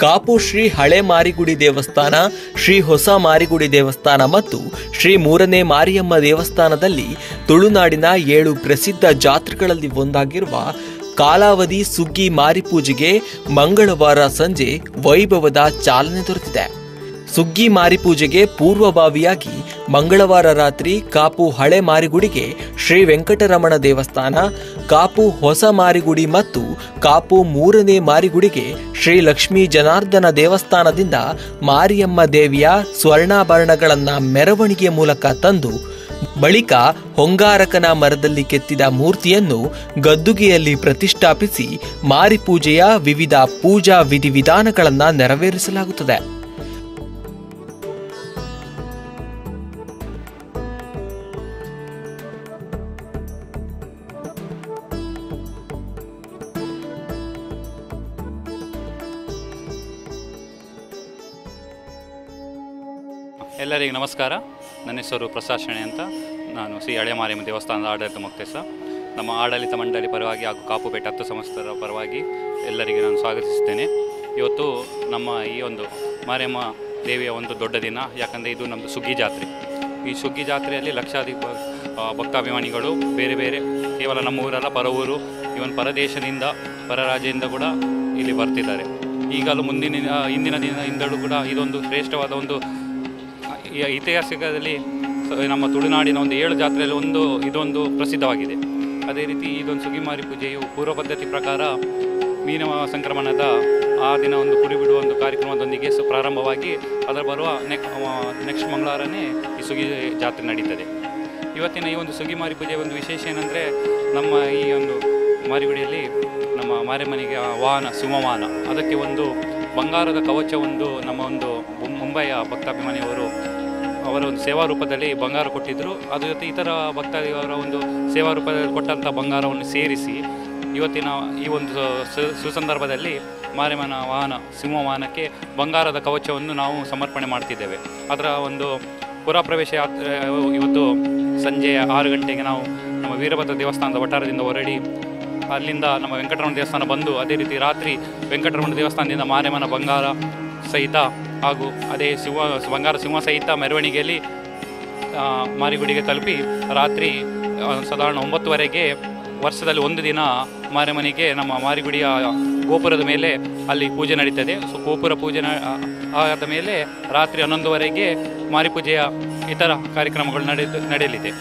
ಕಾಪು ಶ್ರೀ ಹಳೆ ಮಾರಿಗುಡಿ ದೇವಸ್ಥಾನ ಶ್ರೀ ಹೊಸ ಮಾರಿಗುಡಿ ದೇವಸ್ಥಾನ ಮತ್ತು ಶ್ರೀ ಮೂರನೇ ಮಾರಿಯಮ್ಮ ದೇವಸ್ಥಾನದಲ್ಲಿ ತುಳುನಾಡಿನ ಏಳು ಪ್ರಸಿದ್ಧ ಜಾತ್ರೆಗಳಲ್ಲಿ ಒಂದಾಗಿರುವ ಕಾಲಾವಧಿ ಸುಗ್ಗಿ ಮಾರಿ ಪೂಜೆಗೆ ಮಂಗಳವಾರ ಸಂಜೆ ವೈಭವದ ಚಾಲನೆ ದೊರೆತಿದೆ ಸುಗ್ಗಿ ಮಾರಿ ಪೂಜೆಗೆ ಪೂರ್ವಭಾವಿಯಾಗಿ ಮಂಗಳವಾರ ರಾತ್ರಿ ಕಾಪು ಹಳೆ ಮಾರಿಗುಡಿಗೆ ಶ್ರೀ ವೆಂಕಟರಮಣ ದೇವಸ್ಥಾನ ಕಾಪು ಹೊಸ ಮಾರಿಗುಡಿ ಮತ್ತು ಕಾಪು ಮೂರನೇ ಮಾರಿಗುಡಿಗೆ ಶ್ರೀ ಲಕ್ಷ್ಮೀ ಜನಾರ್ದನ ದೇವಸ್ಥಾನದಿಂದ ಮಾರಿಯಮ್ಮ ದೇವಿಯ ಸ್ವರ್ಣಾಭರಣಗಳನ್ನ ಮೆರವಣಿಗೆ ಮೂಲಕ ತಂದು ಬಳಿಕ ಹೊಂಗಾರಕನ ಮರದಲ್ಲಿ ಕೆತ್ತಿದ ಮೂರ್ತಿಯನ್ನು ಗದ್ದುಗೆಯಲ್ಲಿ ಪ್ರತಿಷ್ಠಾಪಿಸಿ ಮಾರಿ ಪೂಜೆಯ ವಿವಿಧ ಪೂಜಾ ವಿಧಿವಿಧಾನಗಳನ್ನು ನೆರವೇರಿಸಲಾಗುತ್ತದೆ ಎಲ್ಲರಿಗೂ ನಮಸ್ಕಾರ ನನ್ನ ಹೆಸರು ಪ್ರಸಾದ್ ಶೆಣೆ ಅಂತ ನಾನು ಶ್ರೀ ಹಳೆ ಮಾರಿಯಮ್ಮ ದೇವಸ್ಥಾನದ ಆಡಳಿತ ಮುಕ್ತೇಸ ನಮ್ಮ ಆಡಳಿತ ಮಂಡಳಿ ಪರವಾಗಿ ಹಾಗೂ ಕಾಪುಪೇಟೆ ಹತ್ತು ಸಂಸ್ಥರ ಪರವಾಗಿ ಎಲ್ಲರಿಗೆ ನಾನು ಸ್ವಾಗತಿಸುತ್ತೇನೆ ಇವತ್ತು ನಮ್ಮ ಈ ಒಂದು ಮಾರಿಯಮ್ಮ ದೇವಿಯ ಒಂದು ದೊಡ್ಡ ದಿನ ಯಾಕಂದರೆ ಇದು ನಮ್ಮದು ಸುಗ್ಗಿ ಜಾತ್ರೆ ಈ ಸುಗ್ಗಿ ಜಾತ್ರೆಯಲ್ಲಿ ಲಕ್ಷಾಧಿಕ ಆ, ಭಕ್ತಾಭಿಮಾನಿಗಳು ಬೇರೆ ಬೇರೆ ಕೇವಲ ನಮ್ಮ ಊರಲ್ಲ ಪರ ಊರು ಇವನ್ ಪರದೇಶದಿಂದ ಪರ ರಾಜ್ಯದಿಂದ ಕೂಡ ಇಲ್ಲಿ ಬರ್ತಿದ್ದಾರೆ ಈಗಲೂ ಮುಂದಿನ ದಿನ ಇಂದಿನ ದಿನದಿಂದಲೂ ಕೂಡ ಇದೊಂದು ಶ್ರೇಷ್ಠವಾದ ಒಂದು ಈ ಐತಿಹಾಸಿಕದಲ್ಲಿ ಸ- ನಮ್ಮ ತುಳುನಾಡಿನ ಒಂದು ಏಳು ಜಾತ್ರೆಯಲ್ಲಿ ಒಂದು ಇದೊಂದು ಪ್ರಸಿದ್ಧವಾಗಿದೆ ಅದೇ ರೀತಿ ಇದೊಂದು ಸುಗಿಮಾರಿ ಪೂಜೆಯು ಪೂರ್ವ ಪದ್ಧತಿ ಪ್ರಕಾರ ಮೀನ ಸಂಕ್ರಮಣದ ಆ ದಿನ ಒಂದು ಕುರಿ ಬಿಡುವ ಒಂದು ಕಾರ್ಯಕ್ರಮದೊಂದಿಗೆ ಸ ಪ್ರಾರಂಭವಾಗಿ ಅದರ ಬರುವ ನೆಕ್ ನೆಕ್ಸ್ಟ್ ಮಂಗಳವಾರನೇ ಈ ಸುಗಿ ಜಾತ್ರೆ ನಡೀತದೆ ಇವತ್ತಿನ ಈ ಒಂದು ಸುಗಿಮಾರಿ ಪೂಜೆಯ ಒಂದು ವಿಶೇಷ ಏನಂದರೆ ನಮ್ಮ ಈ ಒಂದು ಮಾರಿಗುಡಿಯಲ್ಲಿ ನಮ್ಮ ಮಾರಿಮನೆಗೆ ಆ ವಾಹನ ಸಿಂಹವಾಹನ ಅದಕ್ಕೆ ಒಂದು ಬಂಗಾರದ ಕವಚ ಒಂದು ನಮ್ಮ ಒಂದು ಮುಂ- ಮುಂಬೈಯ ಭಕ್ತಾಭಿಮಾನಿಯವರು ಅವರ ಒಂದು ಸೇವಾ ರೂಪದಲ್ಲಿ ಬಂಗಾರ ಕೊಟ್ಟಿದ್ದರು ಅದ್ರ ಜೊತೆ ಇತರ ಭಕ್ತಾದಿಯವರ ಒಂದು ಸೇವಾ ರೂಪದಲ್ಲಿ ಕೊಟ್ಟಂಥ ಬಂಗಾರವನ್ನು ಸೇರಿಸಿ ಇವತ್ತಿನ ಈ ಒಂದು ಸು- ಸುಸಂದರ್ಭದಲ್ಲಿ ಮಾರಿಮನ ವಾಹನ ಸಿಂಹ ವಾಹನಕ್ಕೆ ಬಂಗಾರದ ಕವಚವನ್ನು ನಾವು ಸಮರ್ಪಣೆ ಮಾಡ್ತಿದ್ದೇವೆ ಅದರ ಒಂದು ಪುರಪ್ರವೇಶ ಯಾತ್ರೆ ಇವತ್ತು ಸಂಜೆ ಆರು ಗಂಟೆಗೆ ನಾವು ನಮ್ಮ ವೀರಭದ್ರ ದೇವಸ್ಥಾನದ ವಠಾರದಿಂದ ಹೊರಡಿ ಅಲ್ಲಿಂದ ನಮ್ಮ ವೆಂಕಟರಮಣ ದೇವಸ್ಥಾನ ಬಂದು ಅದೇ ರೀತಿ ರಾತ್ರಿ ವೆಂಕಟರಮಣ ದೇವಸ್ಥಾನದಿಂದ ಮಾರೇಮನ ಬಂಗಾರ ಸಹಿತ ಹಾಗೂ ಅದೇ ಸಿಂಹ ಬಂಗಾರ ಸಿಂಹ ಸಹಿತ ಮೆರವಣಿಗೆಯಲ್ಲಿ ಆ, ಮಾರಿಗುಡಿಗೆ ತಲುಪಿ ರಾತ್ರಿ ಆ, ಸಾಧಾರಣ ಒಂಬತ್ತುವರೆಗೆ ವರ್ಷದಲ್ಲಿ ಒಂದು ದಿನ ಮಾರಿಮನೆಗೆ ನಮ್ಮ ಮಾರಿಗುಡಿಯ ಗೋಪುರದ ಮೇಲೆ ಅಲ್ಲಿ ಪೂಜೆ ನಡೀತದೆ ಸೊ ಗೋಪುರ ಪೂಜೆ ನ- ಆ- ಆದ ಮೇಲೆ ರಾತ್ರಿ ಹನ್ನೊಂದುವರೆಗೆ ಮಾರಿಪೂಜೆಯ ಇತರ ಕಾರ್ಯಕ್ರಮಗಳು ನಡೆದು ನಡೆಯಲಿದೆ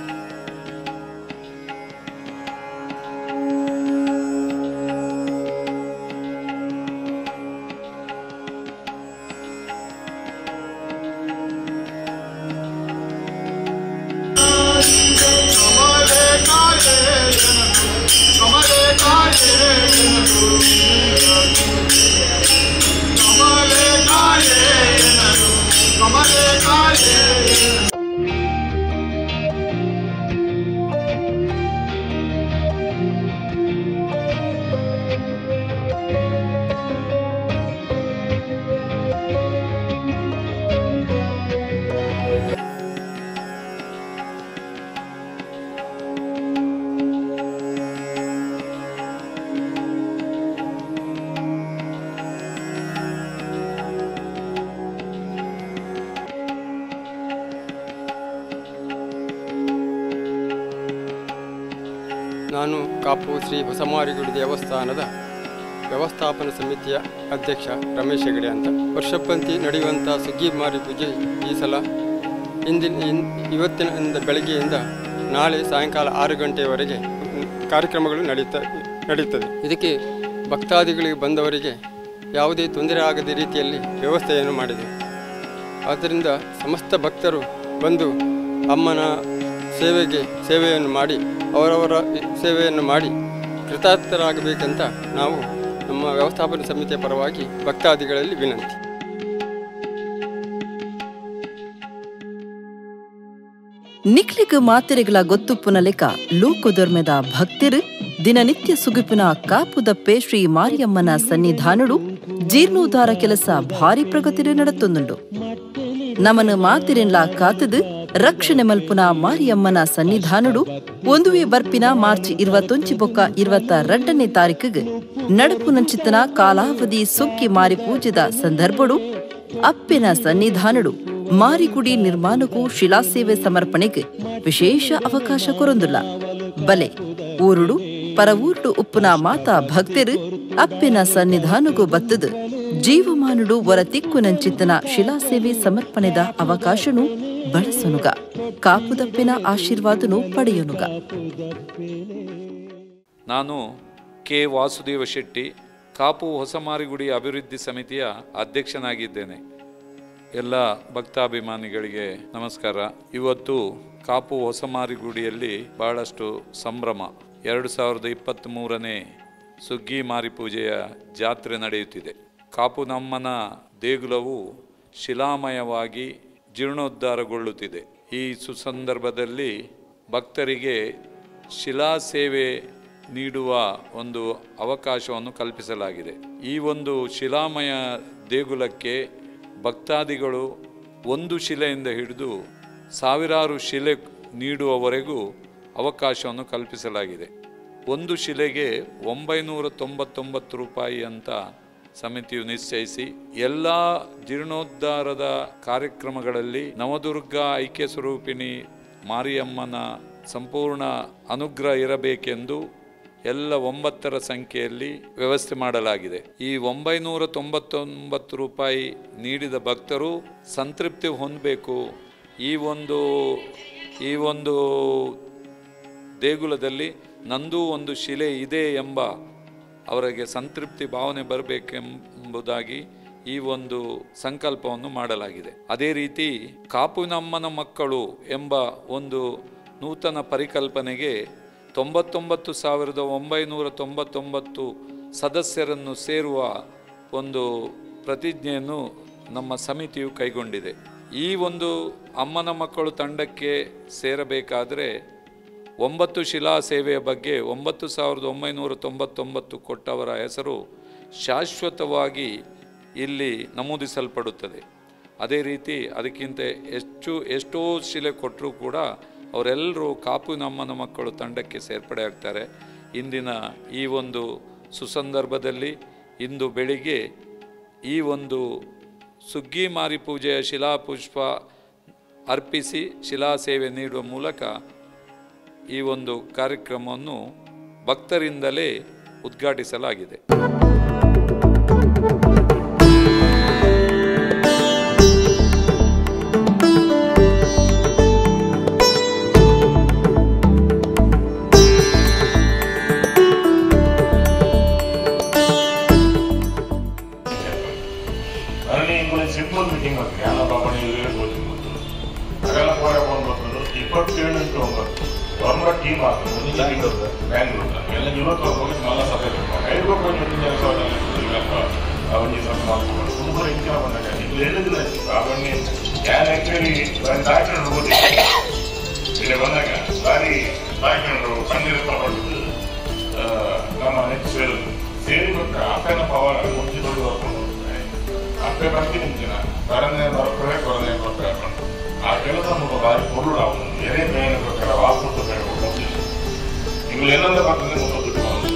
ನಾನು ಕಾಪು ಶ್ರೀ ಹೊಸಮಾರಿಗುಡಿ ದೇವಸ್ಥಾನದ ವ್ಯವಸ್ಥಾಪನಾ ಸಮಿತಿಯ ಅಧ್ಯಕ್ಷ ರಮೇಶ್ ಹೆಗಡೆ ಅಂತ ವರ್ಷಪಂತಿ ನಡೆಯುವಂಥ ಸುಗ್ಗಿ ಮಾರಿ ಪೂಜೆ ಈ ಸಲ ಇಂದಿನ ಇನ್ ಇವತ್ತಿನಿಂದ ಬೆಳಗ್ಗೆಯಿಂದ ನಾಳೆ ಸಾಯಂಕಾಲ ಆರು ಗಂಟೆಯವರೆಗೆ ಕಾರ್ಯಕ್ರಮಗಳು ನಡೀತಾ ನಡೀತದೆ ಇದಕ್ಕೆ ಭಕ್ತಾದಿಗಳಿಗೆ ಬಂದವರಿಗೆ ಯಾವುದೇ ತೊಂದರೆ ಆಗದ ರೀತಿಯಲ್ಲಿ ವ್ಯವಸ್ಥೆಯನ್ನು ಮಾಡಿದೆ ಆದ್ದರಿಂದ ಸಮಸ್ತ ಭಕ್ತರು ಬಂದು ಅಮ್ಮನ ಸೇವೆಗೆ ಸೇವೆಯನ್ನು ಮಾಡಿ ಅವರವರ ಸೇವೆಯನ್ನು ಮಾಡಿ ಕೃತಾರ್ಥರಾಗಬೇಕಂತ ನಾವು ನಮ್ಮ ವ್ಯವಸ್ಥಾಪನಾ ಸಮಿತಿಯ ಪರವಾಗಿ ಭಕ್ತಾದಿಗಳಲ್ಲಿ ವಿನಂತಿ ನಿಕ್ಲಿಗ್ ಮಾತೆರೆಗಳ ಗೊತ್ತುಪ್ಪುನ ಲೆಕ್ಕ ಲೂಕೊದೊರ್ಮೆದ ಭಕ್ತಿರು ದಿನನಿತ್ಯ ಸುಗುಪಿನ ಕಾಪುದಪ್ಪೆ ಶ್ರೀ ಮಾರಿಯಮ್ಮನ ಸನ್ನಿಧಾನಡು ಜೀರ್ಣೋದ್ಧಾರ ಕೆಲಸ ಭಾರಿ ಪ್ರಗತಿರು ನಡತೊಂದುಂಡು ನಮನು ಮಾತಿರೆನ್ಲ ಕಾತದು ರಕ್ಷಣೆ ಮಲ್ಪುನ ಮಾರಿಯಮ್ಮನ ಸನ್ನಿಧಾನಡು ಒಂದುವೆ ಬರ್ಪಿನ ಮಾರ್ಚ್ ಇರುವತ್ತೊಂಚಿ ಬೊಕ್ಕ ಇರುವತ್ತ ಎರಡನೇ ತಾರೀಕಿಗೆ ನಡುಪುನಂಚಿತನ ಕಾಲಾವಧಿ ಸುಗ್ಗಿ ಮಾರಿ ಪೂಜೆದ ಸಂದರ್ಭಡು ಅಪ್ಪಿನ ಸನ್ನಿಧಾನಡು ಮಾರಿಗುಡಿ ನಿರ್ಮಾಣಕ್ಕೂ ಶಿಲಾಸೇವೆ ಸಮರ್ಪಣೆಗೆ ವಿಶೇಷ ಅವಕಾಶ ಕೊರೊಂದುಲ್ಲ ಬಲೆ ಊರುಡು ಪರವೂರುಡು ಉಪ್ಪುನ ಮಾತಾ ಭಕ್ತರು ಅಪ್ಪಿನ ಸನ್ನಿಧಾನಗೂ ಬತ್ತದು ಜೀವಮಾನುಡು ವರ ತಿಕ್ಕುನಂಚಿತ್ತನ ಶಿಲಾಸೇವೆ ಸಮರ್ಪಣೆದ ಅವಕಾಶನು ಬಳಸನುಗ ಕಾಪುದಪ್ಪಿನ ಆಶೀರ್ವಾದನು ಪಡೆಯನುಗ ನಾನು ಕೆ ವಾಸುದೇವ ಶೆಟ್ಟಿ ಕಾಪು ಹೊಸಮಾರಿಗುಡಿ ಅಭಿವೃದ್ಧಿ ಸಮಿತಿಯ ಅಧ್ಯಕ್ಷನಾಗಿದ್ದೇನೆ ಎಲ್ಲ ಭಕ್ತಾಭಿಮಾನಿಗಳಿಗೆ ನಮಸ್ಕಾರ ಇವತ್ತು ಕಾಪು ಹೊಸಮಾರಿಗುಡಿಯಲ್ಲಿ ಬಹಳಷ್ಟು ಸಂಭ್ರಮ ಎರಡು ಸಾವಿರದ ಇಪ್ಪತ್ತ್ ಮೂರನೇ ಸುಗ್ಗಿ ಮಾರಿ ಪೂಜೆಯ ಜಾತ್ರೆ ನಡೆಯುತ್ತಿದೆ ಕಾಪು ನಮ್ಮನ ದೇಗುಲವು ಶಿಲಾಮಯವಾಗಿ ಜೀರ್ಣೋದ್ಧಾರಗೊಳ್ಳುತ್ತಿದೆ ಈ ಸುಸಂದರ್ಭದಲ್ಲಿ ಭಕ್ತರಿಗೆ ಶಿಲಾ ಸೇವೆ ನೀಡುವ ಒಂದು ಅವಕಾಶವನ್ನು ಕಲ್ಪಿಸಲಾಗಿದೆ ಈ ಒಂದು ಶಿಲಾಮಯ ದೇಗುಲಕ್ಕೆ ಭಕ್ತಾದಿಗಳು ಒಂದು ಶಿಲೆಯಿಂದ ಹಿಡಿದು ಸಾವಿರಾರು ಶಿಲೆ ನೀಡುವವರೆಗೂ ಅವಕಾಶವನ್ನು ಕಲ್ಪಿಸಲಾಗಿದೆ ಒಂದು ಶಿಲೆಗೆ ಒಂಬೈನೂರ ತೊಂಬತ್ತೊಂಬತ್ತು ರೂಪಾಯಿ ಅಂತ ಸಮಿತಿಯು ನಿಶ್ಚಯಿಸಿ ಎಲ್ಲ ಜೀರ್ಣೋದ್ಧಾರದ ಕಾರ್ಯಕ್ರಮಗಳಲ್ಲಿ ನವದುರ್ಗ ಐಕ್ಯ ಸ್ವರೂಪಿಣಿ ಮಾರಿಯಮ್ಮನ ಸಂಪೂರ್ಣ ಅನುಗ್ರಹ ಇರಬೇಕೆಂದು ಎಲ್ಲ ಒಂಬತ್ತರ ಸಂಖ್ಯೆಯಲ್ಲಿ ವ್ಯವಸ್ಥೆ ಮಾಡಲಾಗಿದೆ ಈ ಒಂಬೈನೂರ ತೊಂಬತ್ತೊಂಬತ್ತು ರೂಪಾಯಿ ನೀಡಿದ ಭಕ್ತರು ಸಂತೃಪ್ತಿ ಹೊಂದಬೇಕು ಈ ಒಂದು ಈ ಒಂದು ದೇಗುಲದಲ್ಲಿ ನಂದೂ ಒಂದು ಶಿಲೆ ಇದೆ ಎಂಬ ಅವರಿಗೆ ಸಂತೃಪ್ತಿ ಭಾವನೆ ಬರಬೇಕೆಂಬುದಾಗಿ ಈ ಒಂದು ಸಂಕಲ್ಪವನ್ನು ಮಾಡಲಾಗಿದೆ ಅದೇ ರೀತಿ ಕಾಪುನಮ್ಮನ ಮಕ್ಕಳು ಎಂಬ ಒಂದು ನೂತನ ಪರಿಕಲ್ಪನೆಗೆ ತೊಂಬತ್ತೊಂಬತ್ತು ಸಾವಿರದ ಒಂಬೈನೂರ ತೊಂಬತ್ತೊಂಬತ್ತು ಸದಸ್ಯರನ್ನು ಸೇರುವ ಒಂದು ಪ್ರತಿಜ್ಞೆಯನ್ನು ನಮ್ಮ ಸಮಿತಿಯು ಕೈಗೊಂಡಿದೆ ಈ ಒಂದು ಅಮ್ಮನ ಮಕ್ಕಳು ತಂಡಕ್ಕೆ ಸೇರಬೇಕಾದರೆ ಒಂಬತ್ತು ಶಿಲಾ ಸೇವೆಯ ಬಗ್ಗೆ ಒಂಬತ್ತು ಸಾವಿರದ ಒಂಬೈನೂರ ತೊಂಬತ್ತೊಂಬತ್ತು ಕೊಟ್ಟವರ ಹೆಸರು ಶಾಶ್ವತವಾಗಿ ಇಲ್ಲಿ ನಮೂದಿಸಲ್ಪಡುತ್ತದೆ ಅದೇ ರೀತಿ ಅದಕ್ಕಿಂತ ಎಷ್ಟು ಎಷ್ಟೋ ಶಿಲೆ ಕೊಟ್ಟರೂ ಕೂಡ ಅವರೆಲ್ಲರೂ ಕಾಪು ನಮ್ಮನ ಮಕ್ಕಳು ತಂಡಕ್ಕೆ ಸೇರ್ಪಡೆ ಆಗ್ತಾರೆ ಇಂದಿನ ಈ ಒಂದು ಸುಸಂದರ್ಭದಲ್ಲಿ ಇಂದು ಬೆಳಿಗ್ಗೆ ಈ ಒಂದು ಸುಗ್ಗಿ ಮಾರಿ ಪೂಜೆಯ ಶಿಲಾಪುಷ್ಪ ಅರ್ಪಿಸಿ ಶಿಲಾ ಸೇವೆ ನೀಡುವ ಮೂಲಕ ಈ ಒಂದು ಕಾರ್ಯಕ್ರಮವನ್ನು ಭಕ್ತರಿಂದಲೇ ಉದ್ಘಾಟಿಸಲಾಗಿದೆ ಅದರಲ್ಲಿ ಇಂకొಂచెం ಸಿಂಪಲ್ ಮೀಟಿಂಗ್ ಮಾಡ್ತೀವಿ ಎಲ್ಲ ಪಾಪ ನೀವು ಹೇಳ್ಬೋದು ಅದೆಲ್ಲ ಹೋರಾಟ ಬಂದ್ಬಿಟ್ಟು ಇಪ್ಪತ್ತೇಳು ಇಂಟು ಒಂಬತ್ತು ಗೌರ್ಮೆಂಟ್ ಟೀಮ್ ಆಗ್ತದೆ ಒಂದು ತಿಂಗಳು ಬ್ಯಾಂಗ್ಳೂರ್ ಎಲ್ಲ ಇವತ್ತು ಹೋಗಿ ನಾಲ್ಕು ಸಭೆ ಐದು ಕೊಂಚ ಮುಂದಿನ ಅವನಿಗೆ ಸ್ವಲ್ಪ ಮಾಡ್ಕೊಂಡು ತುಂಬ ಹೆಚ್ಚಿನ ಬಂದಾಗ ನೀವು ಹೇಳಿದ್ರೆ ಅವನಿಗೆ ಯಾರು ಆ್ಯಕ್ಚುಲಿ ಡಾಕ್ಟರ್ ಓದಿಲ್ಲ ಇಲ್ಲಿ ಬಂದಾಗ ಬಾರಿ ಡಾಕ್ಟರ್ ಕಣ್ಣೀರು ತಗೊಂಡು ನಮ್ಮ ನೆಕ್ಸ್ಟ್ ಸೇರಿ ಸೇರಿ ಬಿಟ್ರೆ ಅಪ್ಪನ ಪವರ್ ಮುಂಚೆ ದೊಡ್ಡ ಬರ್ಕೊಂಡು ಹೋಗ್ತಾರೆ ಅಪ್ಪೆ ಬರ್ತೀನಿ ಮುಂಚಿನ ಬರನೇ ಬರ್ತಾರೆ ಕೊರನೇ ಬರ್ತಾರೆ ಆ ಕೆಲಸ ನಮಗೆ ಬಾರಿ ಕೊರುಡು ಅವನು ಎರೆ ಮೇನ್ ಬೇಕಾದ್ರೆ ವಾಪಸ್ ಬೇಕು ನೀವು ಏನಂದ್ರೆ ಬರ್ತದೆ ಮುಖ ದುಡ್ಡು ಮಾಡೋದು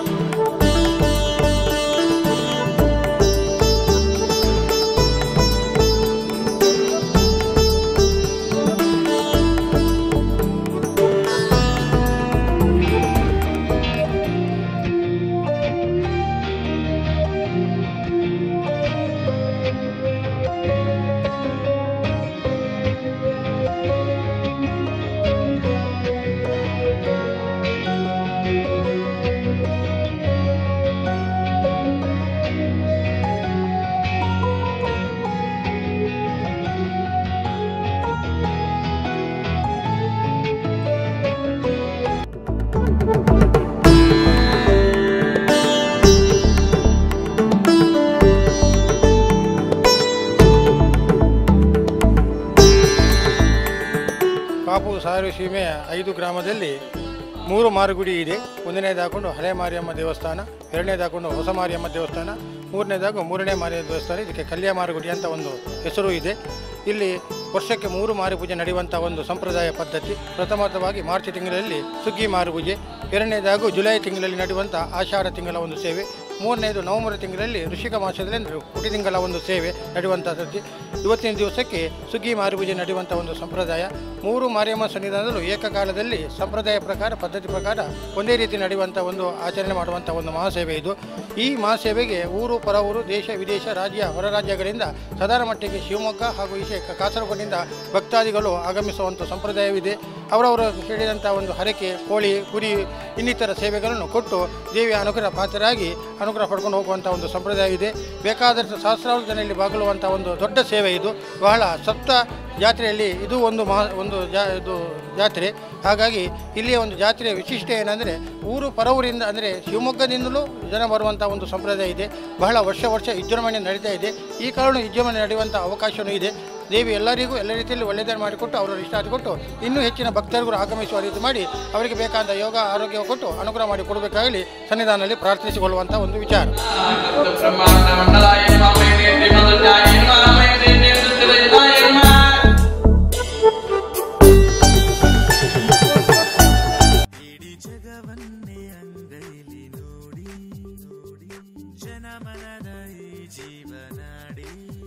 ಕಾಪು ಸಾರು ಸೀಮೆಯ ಐದು ಗ್ರಾಮದಲ್ಲಿ ಮೂರು ಮಾರುಗುಡಿ ಇದೆ ಒಂದನೇದಾಕೊಂಡು ಹಳೆ ಮಾರಿಯಮ್ಮ ದೇವಸ್ಥಾನ ಎರಡನೇದಾಕೊಂಡು ಹೊಸ ಮಾರಿಯಮ್ಮ ದೇವಸ್ಥಾನ ಮೂರನೇದಾಗು ಮೂರನೇ ಮಾರಿಯ ದೇವಸ್ಥಾನ ಇದಕ್ಕೆ ಕಲ್ಯ ಮಾರುಗುಡಿ ಅಂತ ಒಂದು ಹೆಸರು ಇದೆ ಇಲ್ಲಿ ವರ್ಷಕ್ಕೆ ಮೂರು ಮಾರಿಪೂಜೆ ನಡೆಯುವಂಥ ಒಂದು ಸಂಪ್ರದಾಯ ಪದ್ಧತಿ ಪ್ರಥಮತವಾಗಿ ಮಾರ್ಚ್ ತಿಂಗಳಲ್ಲಿ ಸುಗ್ಗಿ ಮಾರುಪೂಜೆ ಎರಡನೇದಾಗೂ ಜುಲೈ ತಿಂಗಳಲ್ಲಿ ನಡೆಯುವಂಥ ಆಷಾಢ ತಿಂಗಳ ಒಂದು ಸೇವೆ ಮೂರನೇದು ನವೆಂಬರ್ ತಿಂಗಳಲ್ಲಿ ಋಷಿಕ ಮಾಸದಲ್ಲಿ ಅಂದರೆ ಹುಟಿ ತಿಂಗಳ ಒಂದು ಸೇವೆ ನಡೆಯುವಂಥದ್ದು ಇವತ್ತಿನ ದಿವಸಕ್ಕೆ ಸುಗ್ಗಿ ಮಾರುಪೂಜೆ ನಡೆಯುವಂಥ ಒಂದು ಸಂಪ್ರದಾಯ ಮೂರು ಮಾರಿಯಮ್ಮ ಸನ್ನಿಧಾನದಲ್ಲೂ ಏಕಕಾಲದಲ್ಲಿ ಸಂಪ್ರದಾಯ ಪ್ರಕಾರ ಪದ್ಧತಿ ಪ್ರಕಾರ ಒಂದೇ ರೀತಿ ನಡೆಯುವಂಥ ಒಂದು ಆಚರಣೆ ಮಾಡುವಂಥ ಒಂದು ಮಹಾಸೇವೆ ಇದು ಈ ಮಹಾಸೇವೆಗೆ ಊರು ಪರ ಊರು ದೇಶ ವಿದೇಶ ರಾಜ್ಯ ಹೊರ ರಾಜ್ಯಗಳಿಂದ ಸದಾರ ಮಟ್ಟಿಗೆ ಶಿವಮೊಗ್ಗ ಹಾಗೂ ಈಚೆ ಕ- ಕಾಸರಗೋಡಿನಿಂದ ಭಕ್ತಾದಿಗಳು ಆಗಮಿಸುವಂಥ ಸಂಪ್ರದಾಯವಿದೆ ಅವರವರು ಹೇಳಿದಂಥ ಒಂದು ಹರಕೆ ಕೋಳಿ ಕುರಿ ಇನ್ನಿತರ ಸೇವೆಗಳನ್ನು ಕೊಟ್ಟು ದೇವಿಯ ಅನುಗ್ರಹ ಪಾತ್ರರಾಗಿ ಅನುಗ್ರಹ ಪಡ್ಕೊಂಡು ಹೋಗುವಂಥ ಒಂದು ಸಂಪ್ರದಾಯ ಇದೆ ಬೇಕಾದಷ್ಟು ಸಹಸ್ರಾರು ಜನ ಇಲ್ಲಿ ಭಾಗವಹಿಸುವಂಥ ಒಂದು ದೊಡ್ಡ ಸೇವೆ ಇದು ಬಹಳ ಸಪ್ತ ಜಾತ್ರೆಯಲ್ಲಿ ಇದು ಒಂದು ಮಹಾ ಒಂದು ಜಾ ಇದು ಜಾತ್ರೆ ಹಾಗಾಗಿ ಇಲ್ಲಿಯ ಒಂದು ಜಾತ್ರೆಯ ವಿಶಿಷ್ಟ ಏನಂದರೆ ಊರು ಪರವೂರಿಂದ ಅಂದರೆ ಶಿವಮೊಗ್ಗದಿಂದಲೂ ಜನ ಬರುವಂಥ ಒಂದು ಸಂಪ್ರದಾಯ ಇದೆ ಬಹಳ ವರ್ಷ ವರ್ಷ ವಿಜೃಂಭಣೆ ನಡೀತಾ ಇದೆ ಈ ಕಾರಣ ವಿಜೃಂಭಣೆ ನಡೆಯುವಂಥ ಅವಕಾಶವೂ ಇದೆ ದೇವಿ ಎಲ್ಲರಿಗೂ ಎಲ್ಲ ರೀತಿಯಲ್ಲಿ ಒಳ್ಳೆಯದನ್ನು ಮಾಡಿಕೊಟ್ಟು ಅವರ ಇಷ್ಟ ಕೊಟ್ಟು ಇನ್ನೂ ಹೆಚ್ಚಿನ ಭಕ್ತರಿಗೂ ಆಗಮಿಸುವ ರೀತಿ ಮಾಡಿ ಅವರಿಗೆ ಬೇಕಾದ ಯೋಗ ಆರೋಗ್ಯ ಕೊಟ್ಟು ಅನುಗ್ರಹ ಮಾಡಿ ಕೊಡಬೇಕಾಗಲಿ ಸನ್ನಿಧಾನದಲ್ಲಿ ಪ್ರಾರ್ಥಿಸಿಕೊಳ್ಳುವಂಥ ಒಂದು ವಿಚಾರ ಇಡೀ ಜಗವನ್ನೇ ಅಂಗೈಲಿ ನೋಡಿ ನೋಡಿ ಜನಮನದ ಈ ಜೀವನಾಡಿ